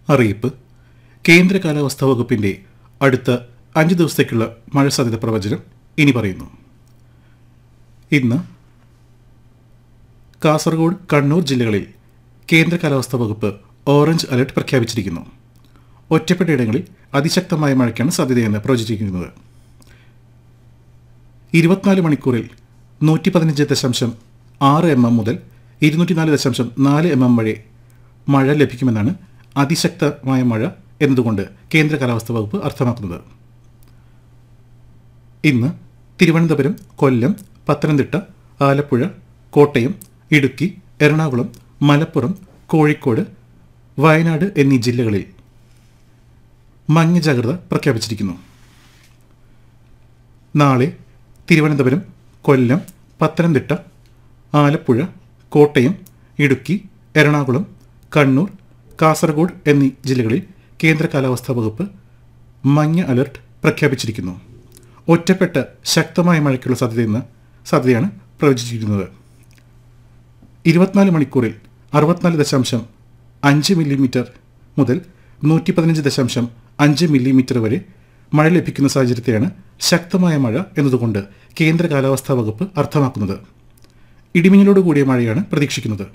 അറിയിപ്പ് കേന്ദ്ര കാലാവസ്ഥാ വകുപ്പിന്റെ അടുത്ത അഞ്ച് ദിവസത്തേക്കുള്ള മഴ സാധ്യത പ്രവചനം ഇനി പറയുന്നു ഇന്ന് കാസർഗോഡ് കണ്ണൂർ ജില്ലകളിൽ കേന്ദ്ര കാലാവസ്ഥാ വകുപ്പ് ഓറഞ്ച് അലർട്ട് പ്രഖ്യാപിച്ചിരിക്കുന്നു ഒറ്റപ്പെട്ടയിടങ്ങളിൽ അതിശക്തമായ മഴയ്ക്കാണ് സാധ്യതയെന്ന് പ്രവചിച്ചിരിക്കുന്നത് ഇരുപത്തിനാല് മണിക്കൂറിൽ നൂറ്റി പതിനഞ്ച് ദശാംശം ആറ് എം എം മുതൽ ഇരുന്നൂറ്റിനാല് ദശാംശം നാല് എം എം വരെ മഴ ലഭിക്കുമെന്നാണ് അതിശക്തമായ മഴ എന്നതുകൊണ്ട് കേന്ദ്ര കാലാവസ്ഥാ വകുപ്പ് അർത്ഥമാക്കുന്നത് ഇന്ന് തിരുവനന്തപുരം കൊല്ലം പത്തനംതിട്ട ആലപ്പുഴ കോട്ടയം ഇടുക്കി എറണാകുളം മലപ്പുറം കോഴിക്കോട് വയനാട് എന്നീ ജില്ലകളിൽ മഞ്ഞ ജാഗ്രത പ്രഖ്യാപിച്ചിരിക്കുന്നു നാളെ തിരുവനന്തപുരം കൊല്ലം പത്തനംതിട്ട ആലപ്പുഴ കോട്ടയം ഇടുക്കി എറണാകുളം കണ്ണൂർ കാസർഗോഡ് എന്നീ ജില്ലകളിൽ കേന്ദ്ര കാലാവസ്ഥാ വകുപ്പ് മഞ്ഞ അലർട്ട് പ്രഖ്യാപിച്ചിരിക്കുന്നു ഒറ്റപ്പെട്ട ശക്തമായ മഴയ്ക്കുള്ള സാധ്യതയെന്ന് സാധ്യതയാണ് പ്രവചിച്ചിരിക്കുന്നത് ഇരുപത്തിനാല് മണിക്കൂറിൽ അറുപത്തിനാല് ദശാംശം അഞ്ച് മില്ലിമീറ്റർ മുതൽ നൂറ്റി പതിനഞ്ച് ദശാംശം അഞ്ച് മില്ലിമീറ്റർ വരെ മഴ ലഭിക്കുന്ന സാഹചര്യത്തെയാണ് ശക്തമായ മഴ എന്നതുകൊണ്ട് കേന്ദ്ര കാലാവസ്ഥാ വകുപ്പ് അർത്ഥമാക്കുന്നത് ഇടിമിന്നലോട് കൂടിയ മഴയാണ് പ്രതീക്ഷിക്കുന്നത്